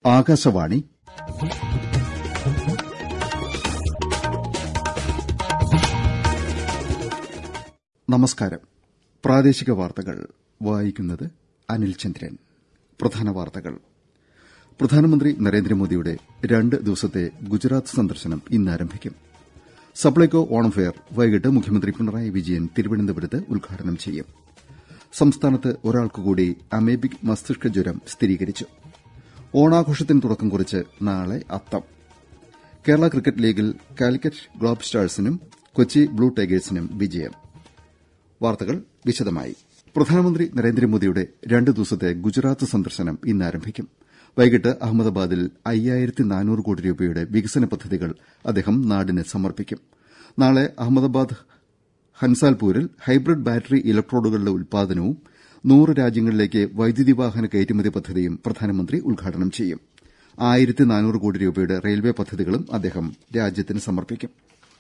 ആകാശവാണി നമസ്കാരം പ്രാദേശിക വാർത്തകൾ വായിക്കുന്നത് അനിൽ ചന്ദ്രൻ പ്രധാന വാർത്തകൾ പ്രധാനമന്ത്രി നരേന്ദ്രമോദിയുടെ രണ്ട് ദിവസത്തെ ഗുജറാത്ത് സന്ദർശനം ഇന്ന് ആരംഭിക്കും സപ്ലൈകോ ഓണം ഫെയർ വൈകിട്ട് മുഖ്യമന്ത്രി പിണറായി വിജയൻ തിരുവനന്തപുരത്ത് ഉദ്ഘാടനം ചെയ്യും സംസ്ഥാനത്ത് ഒരാൾക്ക് കൂടി അമേബിക് മസ്തിഷ്ക ജ്വരം സ്ഥിരീകരിച്ചു ഓണാഘോഷത്തിന് തുടക്കം കുറിച്ച് നാളെ അത്തം കേരള ക്രിക്കറ്റ് ലീഗിൽ കാലിക്കറ്റ് ഗ്ലോബ് സ്റ്റാഴ്സിനും കൊച്ചി ബ്ലൂ ടൈഗേഴ്സിനും വിജയം വാർത്തകൾ വിശദമായി പ്രധാനമന്ത്രി നരേന്ദ്രമോദിയുടെ രണ്ട് ദിവസത്തെ ഗുജറാത്ത് സന്ദർശനം ഇന്ന് ആരംഭിക്കും വൈകിട്ട് അഹമ്മദാബാദിൽ അയ്യായിരത്തി നാനൂറ് കോടി രൂപയുടെ വികസന പദ്ധതികൾ അദ്ദേഹം നാടിന് സമർപ്പിക്കും നാളെ അഹമ്മദാബാദ് ഹൻസാൽപൂരിൽ ഹൈബ്രിഡ് ബാറ്ററി ഇലക്ട്രോഡുകളുടെ ഉൽപാദനവും നൂറ് രാജ്യങ്ങളിലേക്ക് വൈദ്യുതി വാഹന കയറ്റുമതി പദ്ധതിയും പ്രധാനമന്ത്രി ഉദ്ഘാടനം ചെയ്യും ആയിരത്തി നാനൂറ് കോടി രൂപയുടെ റെയിൽവേ പദ്ധതികളും അദ്ദേഹം രാജ്യത്തിന് സമർപ്പിക്കും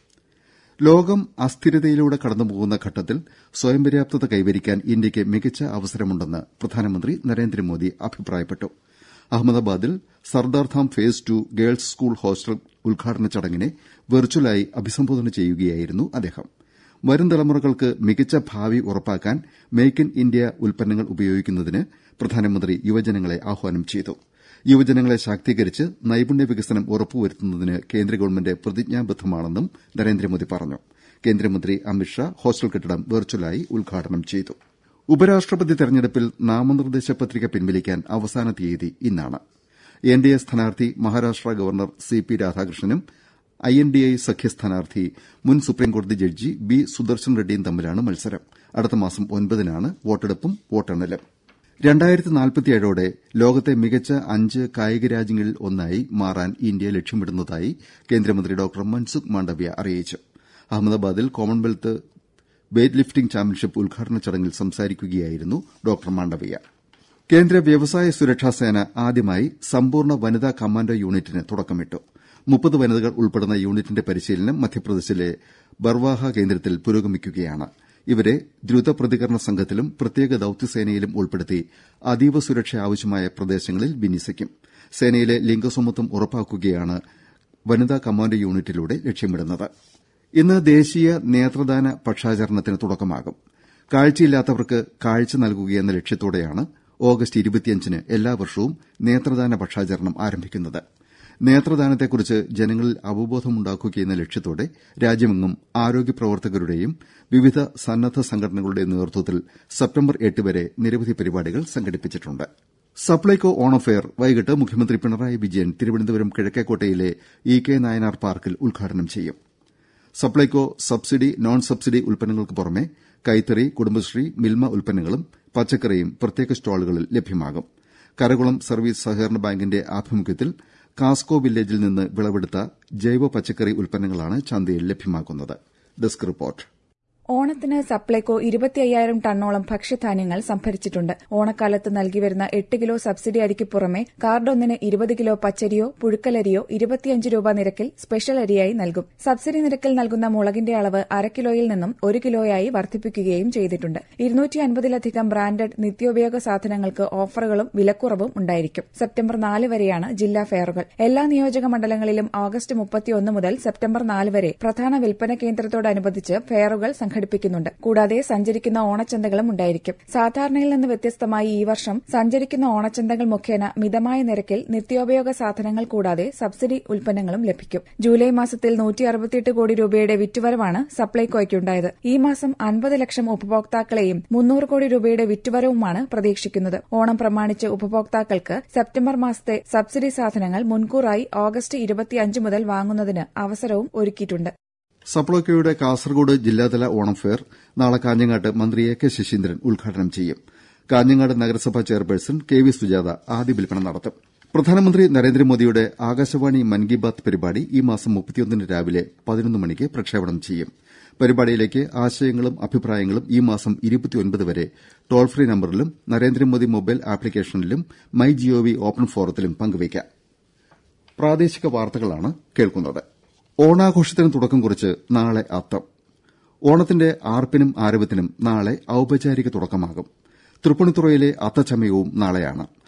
ലോകം അസ്ഥിരതയിലൂടെ കടന്നുപോകുന്ന ഘട്ടത്തിൽ സ്വയം പര്യാപ്തത കൈവരിക്കാൻ ഇന്ത്യയ്ക്ക് മികച്ച അവസരമുണ്ടെന്ന് പ്രധാനമന്ത്രി നരേന്ദ്രമോദി അഭിപ്രായപ്പെട്ടു അഹമ്മദാബാദിൽ സർദാർധാം face two girls school hostel ഉദ്ഘാടന ചടങ്ങിനെ വെർച്വലായി അഭിസംബോധന ചെയ്യുകയായിരുന്നു അദ്ദേഹം വരും തലമുറകൾക്ക് മികച്ച ഭാവി ഉറപ്പാക്കാൻ മേക്ക് ഇൻ ഇന്ത്യ ഉൽപ്പന്നങ്ങൾ ഉപയോഗിക്കുന്നതിന് പ്രധാനമന്ത്രി യുവജനങ്ങളെ ആഹ്വാനം ചെയ്തു യുവജനങ്ങളെ ശാക്തീകരിച്ച് നൈപുണ്യ വികസനം ഉറപ്പുവരുത്തുന്നതിന് കേന്ദ്ര ഗവൺമെന്റ് പ്രതിജ്ഞാബദ്ധമാണെന്നും നരേന്ദ്രമോദി പറഞ്ഞു കേന്ദ്രമന്ത്രി അമിത്ഷാ ഹോസ്റ്റൽ കെട്ടിടം വെർച്വലായി ഉദ്ഘാടനം ചെയ്തു ഉപരാഷ്ട്രപതി തെരഞ്ഞെടുപ്പിൽ നാമനിർദ്ദേശ പത്രിക പിൻവലിക്കാൻ അവസാന തീയതി ഇന്നാണ് എൻ ഡി എ സ്ഥാനാർത്ഥി മഹാരാഷ്ട്ര ഗവർണർ സി പി രാധാകൃഷ്ണനും ഐ എൻ ഡി ഐ സഖ്യ സ്ഥാനാർത്ഥി മുൻ സുപ്രീംകോടതി ജഡ്ജി ബി സുദർശൻ റെഡ്ഡിയും തമ്മിലാണ് മത്സരം അടുത്ത മാസം ഒൻപതിനാണ് വോട്ടെടുപ്പും വോട്ടെണ്ണലും രണ്ടായിരത്തി നാൽപ്പത്തിയേഴോടെ ലോകത്തെ മികച്ച അഞ്ച് കായിക രാജ്യങ്ങളിൽ ഒന്നായി മാറാൻ ഇന്ത്യ ലക്ഷ്യമിടുന്നതായി കേന്ദ്രമന്ത്രി ഡോക്ടർ മൻസുഖ് മാണ്ഡവ്യ അറിയിച്ചു അഹമ്മദാബാദിൽ കോമൺവെൽത്ത് വെയ്റ്റ് ലിഫ്റ്റിംഗ് ചാമ്പ്യൻഷിപ്പ് ഉദ്ഘാടന ചടങ്ങിൽ സംസാരിക്കുകയായിരുന്നു ഡോക്ടർ മാണ്ഡവ്യ കേന്ദ്ര വ്യവസായ സുരക്ഷാ സേന ആദ്യമായി സമ്പൂർണ്ണ വനിതാ കമാൻഡോ യൂണിറ്റിന് തുടക്കമിട്ടു മുപ്പത് വനിതകൾ ഉൾപ്പെടുന്ന യൂണിറ്റിന്റെ പരിശീലനം മധ്യപ്രദേശിലെ ബർവാഹ കേന്ദ്രത്തിൽ പുരോഗമിക്കുകയാണ് ഇവരെ ദ്രുത പ്രതികരണ സംഘത്തിലും പ്രത്യേക ദൌത്യസേനയിലും ഉൾപ്പെടുത്തി അതീവ സുരക്ഷ ആവശ്യമായ പ്രദേശങ്ങളിൽ വിന്യസിക്കും സേനയിലെ ലിംഗസമത്വം ഉറപ്പാക്കുകയാണ് വനിതാ കമാൻഡോ യൂണിറ്റിലൂടെ ലക്ഷ്യമിടുന്നത് ഇന്ന് ദേശീയ നേത്രദാന പക്ഷാചരണത്തിന് തുടക്കമാകും കാഴ്ചയില്ലാത്തവർക്ക് കാഴ്ച നൽകുകയെന്ന ലക്ഷ്യത്തോടെയാണ് ഓഗസ്റ്റ് ഇരുപത്തിയഞ്ചിന് എല്ലാ വർഷവും നേത്രദാന പക്ഷാചരണം ആരംഭിക്കുന്നത് നേത്രദാനത്തെക്കുറിച്ച് ജനങ്ങളിൽ അവബോധമുണ്ടാക്കുകയെന്ന ലക്ഷ്യത്തോടെ രാജ്യമെങ്ങും ആരോഗ്യ പ്രവർത്തകരുടെയും വിവിധ സന്നദ്ധ സംഘടനകളുടെയും നേതൃത്വത്തിൽ സെപ്റ്റംബർ എട്ട് വരെ നിരവധി പരിപാടികൾ സംഘടിപ്പിച്ചിട്ടുണ്ട് സപ്ലൈകോ ഓണം ഫെയർ വൈകിട്ട് മുഖ്യമന്ത്രി പിണറായി വിജയൻ തിരുവനന്തപുരം കിഴക്കേക്കോട്ടയിലെ ഇ കെ നായനാർ പാർക്കിൽ ഉദ്ഘാടനം ചെയ്യും സപ്ലൈകോ സബ്സിഡി നോൺ സബ്സിഡി ഉൽപ്പന്നങ്ങൾക്ക് പുറമെ കൈത്തറി കുടുംബശ്രീ മിൽമ ഉൽപ്പന്നങ്ങളും പച്ചക്കറിയും പ്രത്യേക സ്റ്റാളുകളിൽ ലഭ്യമാകും കരകുളം സർവീസ് സഹകരണ ബാങ്കിന്റെ ആഭിമുഖ്യത്തിൽ കാസ്കോ വില്ലേജിൽ നിന്ന് വിളവെടുത്ത ജൈവ പച്ചക്കറി ഉൽപ്പന്നങ്ങളാണ് ചന്തയിൽ ലഭ്യമാക്കുന്നത് ഡെസ്ക് റിപ്പോർട്ട് ഓണത്തിന് സപ്ലൈകോ ഇരുപത്തിയ്യായിരം ടണ്ണോളം ഭക്ഷ്യധാന്യങ്ങൾ സംഭരിച്ചിട്ടുണ്ട് ഓണക്കാലത്ത് നൽകിവരുന്ന എട്ട് കിലോ സബ്സിഡി അരിക്ക് പുറമെ കാർഡൊന്നിന് ഇരുപത് കിലോ പച്ചരിയോ പുഴുക്കലരിയോ ഇരുപത്തിയഞ്ച് രൂപ നിരക്കിൽ സ്പെഷ്യൽ അരിയായി നൽകും സബ്സിഡി നിരക്കിൽ നൽകുന്ന മുളകിന്റെ അളവ് അര കിലോയിൽ നിന്നും ഒരു കിലോയായി വർദ്ധിപ്പിക്കുകയും ചെയ്തിട്ടുണ്ട് ഇരുന്നൂറ്റി അൻപതിലധികം ബ്രാൻഡഡ് നിത്യോപയോഗ സാധനങ്ങൾക്ക് ഓഫറുകളും വിലക്കുറവും ഉണ്ടായിരിക്കും സെപ്റ്റംബർ നാല് വരെയാണ് ജില്ലാ ഫെയറുകൾ എല്ലാ നിയോജക മണ്ഡലങ്ങളിലും ഓഗസ്റ്റ് മുപ്പത്തിയൊന്ന് മുതൽ സെപ്റ്റംബർ നാല് വരെ പ്രധാന വിൽപ്പന കേന്ദ്രത്തോടനുബന്ധിച്ച് ഫെയറുകൾ സംഘടിപ്പിക്കുന്നുണ്ട് കൂടാതെ സഞ്ചരിക്കുന്ന ഓണച്ചന്തകളും ഉണ്ടായിരിക്കും സാധാരണയിൽ നിന്ന് വ്യത്യസ്തമായി ഈ വർഷം സഞ്ചരിക്കുന്ന ഓണച്ചന്തകൾ മുഖേന മിതമായ നിരക്കിൽ നിത്യോപയോഗ സാധനങ്ങൾ കൂടാതെ സബ്സിഡി ഉൽപ്പന്നങ്ങളും ലഭിക്കും ജൂലൈ മാസത്തിൽ നൂറ്റി അറുപത്തിയെട്ട് കോടി രൂപയുടെ വിറ്റുവരവാണ് സപ്ലൈകോയ്ക്കുണ്ടായത് ഈ മാസം അൻപത് ലക്ഷം ഉപഭോക്താക്കളെയും മുന്നൂറ് കോടി രൂപയുടെ വിറ്റുവരവുമാണ് പ്രതീക്ഷിക്കുന്നത് ഓണം പ്രമാണിച്ച് ഉപഭോക്താക്കൾക്ക് സെപ്റ്റംബർ മാസത്തെ സബ്സിഡി സാധനങ്ങൾ മുൻകൂറായി ഓഗസ്റ്റ് ഇരുപത്തിയഞ്ച് മുതൽ വാങ്ങുന്നതിന് അവസരവും ഒരുക്കിയിട്ടുണ്ട് സപ്ലൈകോയുടെ കാസർഗോഡ് ജില്ലാതല ഓണം ഫെയർ നാളെ കാഞ്ഞങ്ങാട്ട് മന്ത്രി എ കെ ശശീന്ദ്രൻ ഉദ്ഘാടനം ചെയ്യും കാഞ്ഞങ്ങാട് നഗരസഭാ ചെയർപേഴ്സൺ കെ വി സുജാത ആദ്യ വിൽപ്പന നടത്തും പ്രധാനമന്ത്രി നരേന്ദ്രമോദിയുടെ ആകാശവാണി മൻ കി ബാത് പരിപാടി ഈ മാസം മുപ്പത്തിയൊന്നിന് രാവിലെ പതിനൊന്ന് മണിക്ക് പ്രക്ഷേപണം ചെയ്യും പരിപാടിയിലേക്ക് ആശയങ്ങളും അഭിപ്രായങ്ങളും ഈ മാസം ഇരുപത്തിയൊൻപത് വരെ toll free നമ്പറിലും Narendra Modi mobile ആപ്ലിക്കേഷനിലും my G O V open ഫോറത്തിലും പങ്കുവയ്ക്കാം പ്രാദേശിക വാർത്തകളാണ് കേൾക്കുന്നത് ഓണാഘോഷത്തിന് തുടക്കം കുറിച്ച് നാളെ അത്തം ഓണത്തിന്റെ ആർപ്പിനും ആരവത്തിനും നാളെ ഔപചാരിക തുടക്കമാകും തൃപ്പൂണിത്തുറയിലെ അത്തച്ചമയവും നാളെയാണ്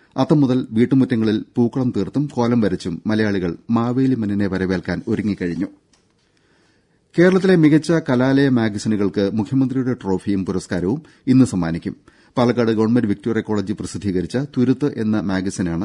അത്തം മുതൽ വീട്ടുമുറ്റങ്ങളിൽ പൂക്കളം തീർത്തും കോലം വരച്ചും മലയാളികൾ മാവേലി മന്നിനെ വരവേൽക്കാൻ ഒരുങ്ങിക്കഴിഞ്ഞു കേരളത്തിലെ മികച്ച കലാലയ മാഗസിനുകൾക്ക് മുഖ്യമന്ത്രിയുടെ ട്രോഫിയും പുരസ്കാരവും ഇന്ന് സമ്മാനിക്കും പാലക്കാട് ഗവൺമെന്റ് വിക്ടോറിയ കോളേജ് പ്രസിദ്ധീകരിച്ച തുരുത്ത് എന്ന മാഗസിനാണ്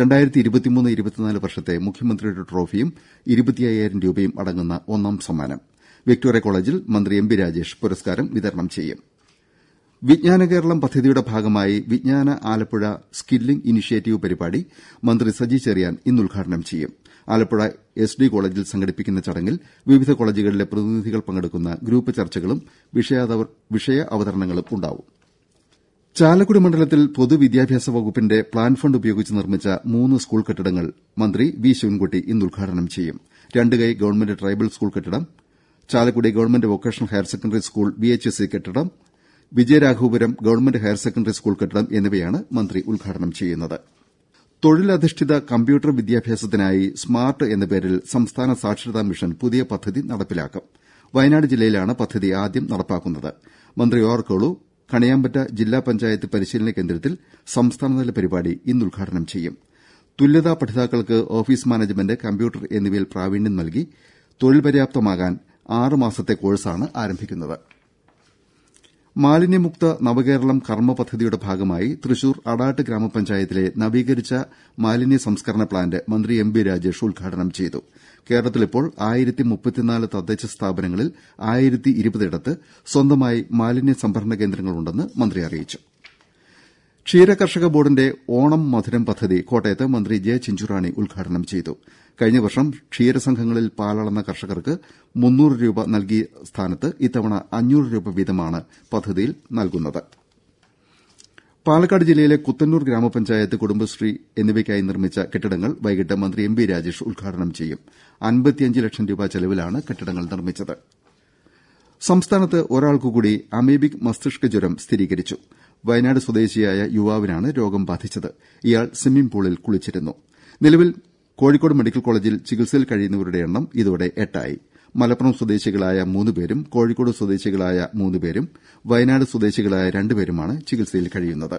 വർഷത്തെ മുഖ്യമന്ത്രിയുടെ ട്രോഫിയും ഇരുപത്തിയ്യായിരം രൂപയും അടങ്ങുന്ന ഒന്നാം സമ്മാനം വിക്ടോറിയ കോളേജിൽ മന്ത്രി എം ബി രാജേഷ് പുരസ്കാരം വിതരണം ചെയ്യും വിജ്ഞാന കേരളം പദ്ധതിയുടെ ഭാഗമായി വിജ്ഞാന ആലപ്പുഴ സ്കില്ലിംഗ് ഇനിഷ്യേറ്റീവ് പരിപാടി മന്ത്രി സജി ചെറിയാൻ ഇന്ന് ഉദ്ഘാടനം ചെയ്യും ആലപ്പുഴ എസ് ഡി കോളേജിൽ സംഘടിപ്പിക്കുന്ന ചടങ്ങിൽ വിവിധ കോളേജുകളിലെ പ്രതിനിധികൾ പങ്കെടുക്കുന്ന ഗ്രൂപ്പ് ചർച്ചകളും വിഷയ അവതരണങ്ങളും ഉണ്ടാവും ചാലക്കുടി മണ്ഡലത്തിൽ പൊതുവിദ്യാഭ്യാസ വകുപ്പിന്റെ പ്ലാൻ ഫണ്ട് ഉപയോഗിച്ച് നിർമ്മിച്ച മൂന്ന് സ്കൂൾ കെട്ടിടങ്ങൾ മന്ത്രി വി ശിവൻകുട്ടി ഇന്ന് ഉദ്ഘാടനം ചെയ്യും രണ്ടുകൈ ഗവൺമെന്റ് ട്രൈബൽ സ്കൂൾ കെട്ടിടം Chalakudy government vocational higher secondary school V H S C കെട്ടിടം Vijayaraghavapuram government higher secondary school കെട്ടിടം എന്നിവയാണ് മന്ത്രി ഉദ്ഘാടനം ചെയ്യുന്നത് തൊഴിലധിഷ്ഠിത കമ്പ്യൂട്ടർ വിദ്യാഭ്യാസത്തിനായി സ്മാർട്ട് എന്ന പേരിൽ സംസ്ഥാന സാക്ഷരതാ മിഷൻ പുതിയ പദ്ധതി നടപ്പിലാക്കും വയനാട് ജില്ലയിലാണ് പദ്ധതി ആദ്യം നടപ്പാക്കുന്നത് മന്ത്രി ഒ ആർ കേളു കണിയാമ്പറ്റ ജില്ലാ പഞ്ചായത്ത് പരിശീലന കേന്ദ്രത്തിൽ സംസ്ഥാനതല പരിപാടി ഇന്ന് ഉദ്ഘാടനം ചെയ്യും തുല്യതാ പഠിതാക്കൾക്ക് ഓഫീസ് മാനേജ്മെന്റ് കമ്പ്യൂട്ടർ എന്നിവയിൽ പ്രാവീണ്യം നൽകി തൊഴിൽ പര്യാപ്തമാകാൻ ആറ് മാസത്തെ കോഴ്സാണ് ആരംഭിക്കുന്നത് മാലിന്യമുക്ത നവകേരളം കർമ്മ പദ്ധതിയുടെ ഭാഗമായി തൃശൂർ അടാട്ട് ഗ്രാമപഞ്ചായത്തിലെ നവീകരിച്ച മാലിന്യ സംസ്കരണ പ്ലാന്റ് മന്ത്രി എം ബി രാജേഷ് ഉദ്ഘാടനം ചെയ്തു കേരളത്തിലിപ്പോൾ തദ്ദേശ സ്ഥാപനങ്ങളിൽ ഇടത്ത് സ്വന്തമായി മാലിന്യ സംഭരണ കേന്ദ്രങ്ങളുണ്ടെന്ന് മന്ത്രി അറിയിച്ചു ക്ഷീരകർഷക ബോർഡിന്റെ ഓണം മധുരം പദ്ധതി കോട്ടയത്ത് മന്ത്രി ജെ ചിഞ്ചുറാണി ഉദ്ഘാടനം ചെയ്തു കഴിഞ്ഞ വർഷം ക്ഷീരസംഘങ്ങളിൽ പാലളന്ന കർഷകർക്ക് മുന്നൂറ് രൂപ നൽകിയ സ്ഥാനത്ത് ഇത്തവണ അഞ്ഞൂറ് രൂപ വീതമാണ് പദ്ധതിയിൽ നൽകുന്നത് പാലക്കാട് ജില്ലയിലെ കുത്തന്നൂർ ഗ്രാമപഞ്ചായത്ത് കുടുംബശ്രീ എന്നിവയ്ക്കായി നിർമ്മിച്ച കെട്ടിടങ്ങൾ വൈകിട്ട് മന്ത്രി എം ബി രാജേഷ് ഉദ്ഘാടനം ചെയ്യും അൻപത്തിയഞ്ച് ലക്ഷം രൂപ ചെലവിലാണ് കെട്ടിടങ്ങൾ നിർമ്മിച്ചത് സംസ്ഥാനത്ത് ഒരാൾക്കുകൂടി അമീബിക് മസ്തിഷ്ക ജ്വരം സ്ഥിരീകരിച്ചു വയനാട് സ്വദേശിയായ യുവാവിനാണ് രോഗം ബാധിച്ചത് ഇയാൾ സ്വിമ്മിംഗ് പൂളിൽ കുളിച്ചിരുന്നു നിലവിൽ കോഴിക്കോട് മെഡിക്കൽ കോളേജിൽ ചികിത്സയിൽ കഴിയുന്നവരുടെ എണ്ണം ഇതോടെ എട്ടായി മലപ്പുറം സ്വദേശികളായ മൂന്നുപേരും കോഴിക്കോട് സ്വദേശികളായ മൂന്നുപേരും വയനാട് സ്വദേശികളായ രണ്ടുപേരുമാണ് ചികിത്സയിൽ കഴിയുന്നത്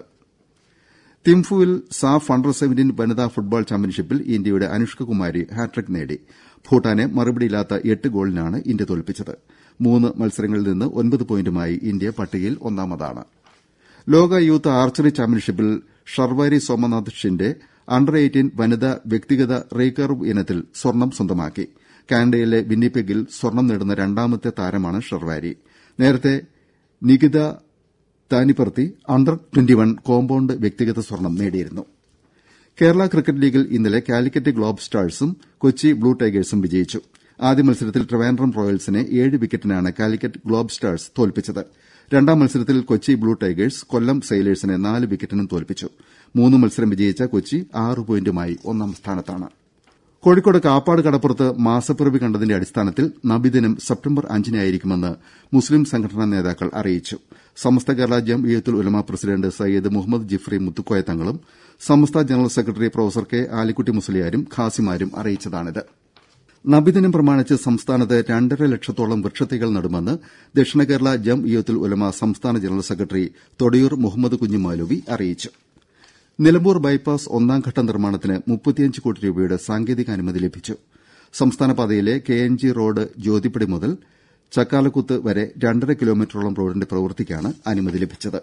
തിംഫുവിൽ സാഫ് അണ്ടർ സെവന്റീൻ വനിതാ ഫുട്ബോൾ ചാമ്പ്യൻഷിപ്പിൽ ഇന്ത്യയുടെ അനുഷ്ക കുമാരി ഹാട്രിക് നേടി ഭൂട്ടാനെ മറുപടിയില്ലാത്ത എട്ട് ഗോളിനാണ് ഇന്ത്യ തോൽപ്പിച്ചത് മൂന്ന് മത്സരങ്ങളിൽ നിന്ന് ഒൻപത് പോയിന്റുമായി ഇന്ത്യ പട്ടികയിൽ ഒന്നാമതാണ് ലോക യൂത്ത് ആർച്ചറി ചാമ്പ്യൻഷിപ്പിൽ ഷർവാരി സോമനാഥ് ഷിൻഡെ അണ്ടർ എയ്റ്റീൻ വനിതാ വ്യക്തിഗത റീകർവ് ഇനത്തിൽ സ്വർണം സ്വന്തമാക്കി കാനഡയിലെ വിന്നിപെഗിൽ സ്വർണം നേടുന്ന രണ്ടാമത്തെ താരമാണ് ഷർവാരി നേരത്തെ Nikita Tanipparthi under twenty one compound വ്യക്തിഗത സ്വർണം നേടിയിരുന്നു കേരള ക്രിക്കറ്റ് ലീഗിൽ ഇന്നലെ കാലിക്കറ്റ് ഗ്ലോബ് സ്റ്റാഴ്സും കൊച്ചി ബ്ലൂ ടൈഗേഴ്സും വിജയിച്ചു ആദ്യ മത്സരത്തിൽ ട്രിവാൻഡ്രം റോയൽസിനെ ഏഴ് വിക്കറ്റിനാണ് കാലിക്കറ്റ് ഗ്ലോബ് സ്റ്റാഴ്സ് തോൽപ്പിച്ചത് രണ്ടാം മത്സരത്തിൽ കൊച്ചി ബ്ലൂ ടൈഗേഴ്സ് കൊല്ലം സെയിലേഴ്സിനെ നാല് വിക്കറ്റിനും തോൽപ്പിച്ചു മൂന്ന് മത്സരം വിജയിച്ച കൊച്ചി ആറ് പോയിന്റുമായി ഒന്നാം സ്ഥാനത്താണ് കോഴിക്കോട് കാപ്പാട് കടപ്പുറത്ത് മാസപ്പിറവി കണ്ടതിന്റെ അടിസ്ഥാനത്തിൽ നബിദിനം സെപ്റ്റംബർ അഞ്ചിനായിരിക്കുമെന്ന് മുസ്ലിം സംഘടനാ നേതാക്കൾ അറിയിച്ചു സമസ്ത കേരള ജംഇയ്യത്തുൽ ഉലമ പ്രസിഡന്റ് സയ്യിദ് മുഹമ്മദ് ജിഫ്രി മുത്തുക്കോയ തങ്ങളും Samastha general secretary professor K Alikutty മുസ്ലിയാരും ഖാസിമാരും അറിയിച്ചതാണിത് നബിദിനം പ്രമാണിച്ച് സംസ്ഥാനത്ത് രണ്ടര ലക്ഷത്തോളം വൃക്ഷത്തൈകൾ നടുമെന്ന് ദക്ഷിണ കേരള ജംഇയ്യത്തുൽ ഉലമ സംസ്ഥാന ജനറൽ സെക്രട്ടറി തൊടിയൂർ മുഹമ്മദ് കുഞ്ഞിമാലുവി അറിയിച്ചു നിലമ്പൂർ ബൈപ്പാസ് ഒന്നാംഘട്ട നിർമ്മാണത്തിന് മുപ്പത്തിയഞ്ച് കോടി രൂപയുടെ സാങ്കേതികാനുമതി ലഭിച്ചു സംസ്ഥാന പാതയിലെ K N G road Jyothippadi മുതൽ ചക്കാലക്കുത്ത് വരെ രണ്ടര കിലോമീറ്ററോളം റോഡിന്റെ പ്രവൃത്തിക്കാണ് അനുമതി ലഭിച്ചത്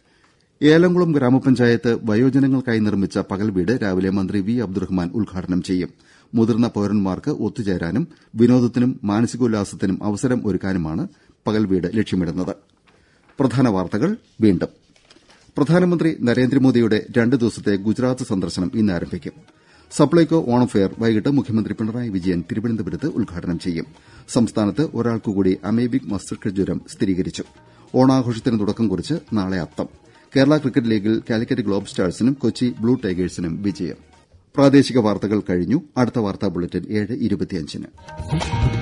ഏലംകുളം ഗ്രാമപഞ്ചായത്ത് വയോജനങ്ങൾക്കായി നിർമ്മിച്ച പകൽ വീട് രാവിലെ മന്ത്രി വി അബ്ദുറഹ്മാൻ ഉദ്ഘാടനം ചെയ്യും മുതിർന്ന പൌരന്മാർക്ക് ഒത്തുചേരാനും വിനോദത്തിനും മാനസികോല്ലാസത്തിനും അവസരം ഒരുക്കാനുമാണ് പകൽ വീട് ലക്ഷ്യമിടുന്നത് പ്രധാന വാർത്തകൾ വീണ്ടും പ്രധാനമന്ത്രി നരേന്ദ്രമോദിയുടെ രണ്ട് ദിവസത്തെ ഗുജറാത്ത് സന്ദർശനം ഇന്ന് ആരംഭിക്കും സപ്ലൈകോ ഓണം ഫെയർ വൈകിട്ട് മുഖ്യമന്ത്രി പിണറായി വിജയൻ തിരുവനന്തപുരത്ത് ഉദ്ഘാടനം ചെയ്യും സംസ്ഥാനത്ത് ഒരാൾക്കുകൂടി അമേബിക് മസ്തിഷ്ക ജ്വരം സ്ഥിരീകരിച്ചു ഓണാഘോഷത്തിന് തുടക്കം കുറിച്ച് നാളെ അത്തം കേരള ക്രിക്കറ്റ് ലീഗിൽ കാലിക്കറ്റ് ഗ്ലോബ് സ്റ്റാഴ്സിനും കൊച്ചി ബ്ലൂ ടൈഗേഴ്സിനും വിജയം പ്രാദേശിക വാർത്തകൾ കഴിഞ്ഞു അടുത്ത വാർത്താ ബുള്ളറ്റിൻ ഏഴ് ഇരുപത്തിയഞ്ചിന്